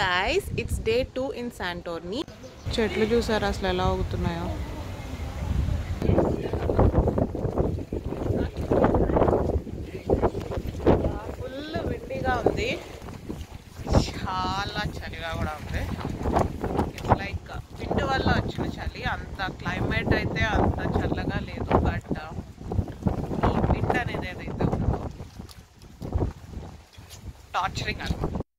Guys it's day two in Santorini చెట్లు చూసారా అసలు ఎలా అవుతున్నాయో ఫుల్ విండిగా ఉంది చాలా చలిగా కూడా ఉంది ఇట్స్ లైక్ విండ్ వల్ల వచ్చిన చలి అంత క్లైమేట్ అయితే అంత చల్లగా లేదు బట్ ఈ విండ్ అనేది ఏదైతే ఉందో టార్చరింగ్ అనమాట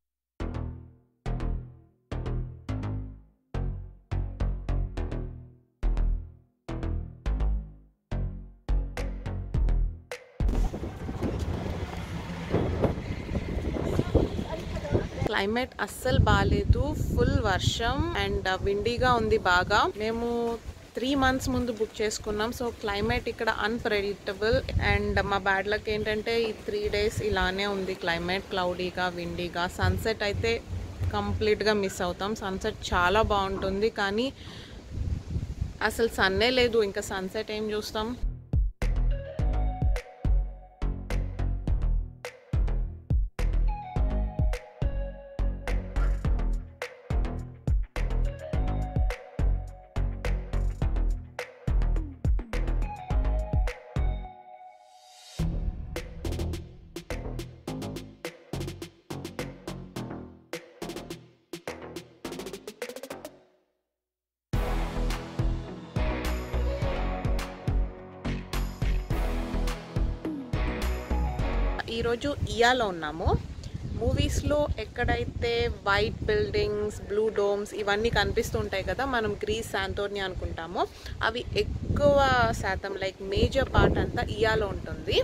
క్లైమేట్ అస్సలు బాగాలేదు ఫుల్ వర్షం అండ్ విండీగా ఉంది బాగా మేము త్రీ మంత్స్ ముందు బుక్ చేసుకున్నాం సో క్లైమేట్ ఇక్కడ అన్ప్రెడిక్టబుల్ అండ్ మా బ్యాడ్ లక్ ఏంటంటే ఈ త్రీ డేస్ ఇలానే ఉంది క్లైమేట్ క్లౌడీగా విండీగా సన్సెట్ అయితే కంప్లీట్గా మిస్ అవుతాం సన్సెట్ చాలా బాగుంటుంది కానీ అసలు సన్నే లేదు ఇంకా సన్సెట్ ఏం చూస్తాం ఈరోజు ఇయాలో ఉన్నాము మూవీస్లో ఎక్కడైతే వైట్ బిల్డింగ్స్ బ్లూ డోమ్స్ ఇవన్నీ కనిపిస్తుంటాయి కదా మనం గ్రీస్ శాంతోర్ని అనుకుంటామో అవి ఎక్కువ శాతం లైక్ మేజర్ పార్ట్ అంతా ఇయాలో ఉంటుంది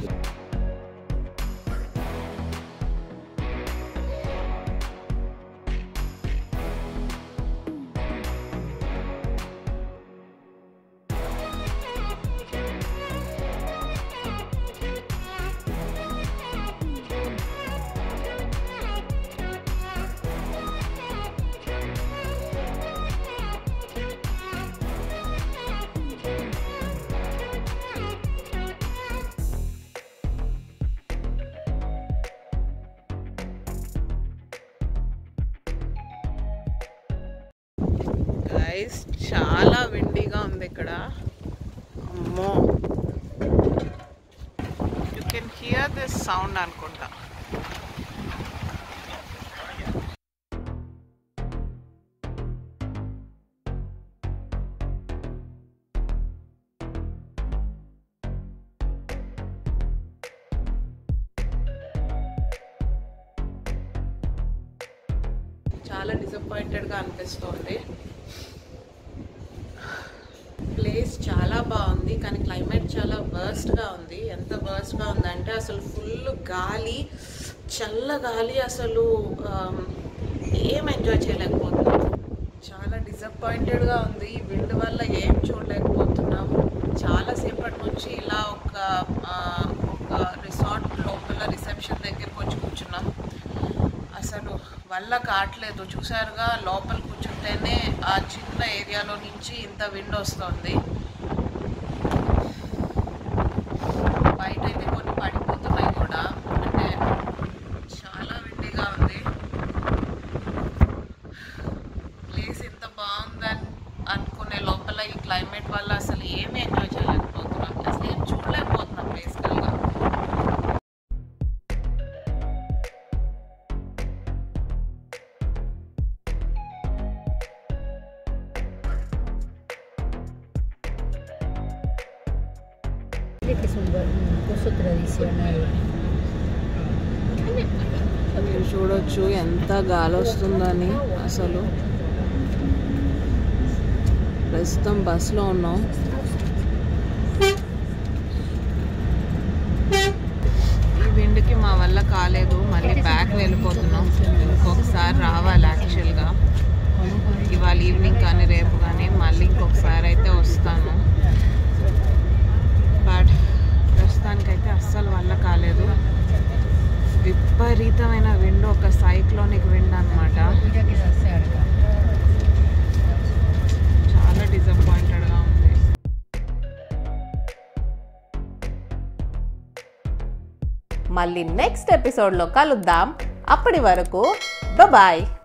గైస్ చాలా విండీగా ఉంది ఇక్కడ అమ్మో you can hear this sound అనుకుంటా చాలా డిసప్పాయింటెడ్గా అనిపిస్తుంది ప్లేస్ చాలా బాగుంది కానీ క్లైమేట్ చాలా వర్స్ట్గా ఉంది ఎంత వర్స్ట్గా ఉందంటే అసలు ఫుల్ గాలి చల్ల గాలి అసలు ఆమ్, ఏం ఎంజాయ్ చేయలేకపోతున్నాం చాలా డిసప్పాయింటెడ్గా ఉంది ఈ విండ్ వల్ల ఏం చూడలేకపోతున్నాం చాలాసేపటి నుంచి ఇలా ఒక ఆ, ఒక రిసార్ట్ లోపల రిసెప్షన్ దగ్గరికి వచ్చి కూర్చున్నాం అసలు వల్ల కావట్లేదు చూసారుగా లోపల కూర్చుంటేనే ఆ చిన్న ఏరియాలో నుంచి ఇంత విండ్ వస్తుంది బయట అయితే కొన్ని పడిపోతున్నాయి కూడా అంటే చాలా విండిగా ఉంది ప్లేస్ ఎంత బాగుందని అనుకునే లోపల ఈ క్లైమేట్ వల్ల అసలు ఏమి ఎంజాయ్ చేయలేకపోతున్నాం అసలు ఏం చూడలేకపోతున్నాం బేసికల్గా Creo que es un, buen- un coso tradicional. మీరు చూడొచ్చు ఎంత గాలి వస్తుందని అసలు ప్రస్తుతం బస్సులో ఉన్నాం ఈ విండ్కి మా వల్ల కాలేదు మళ్ళీ బ్యాక్ వెళ్ళిపోతున్నాం ఇంకొకసారి రావాలి యాక్చువల్గా ఇవాళ ఈవినింగ్ కానీ రేపు కానీ మళ్ళీ ఇంకొకసారి అయితే వస్తాను బట్ ప్రస్తుతానికైతే అస్సలు వల్ల కాలేదు విపరీతమైన విండ్ ఒక సైక్లోనిక్ విండ్ అన్నమాట Mira que se acerca. చాలా డిసప్పాయింటెడ్గా ఉంది మళ్ళీ నెక్స్ట్ ఎపిసోడ్లో కలుద్దాం అప్పటి వరకు బాయ్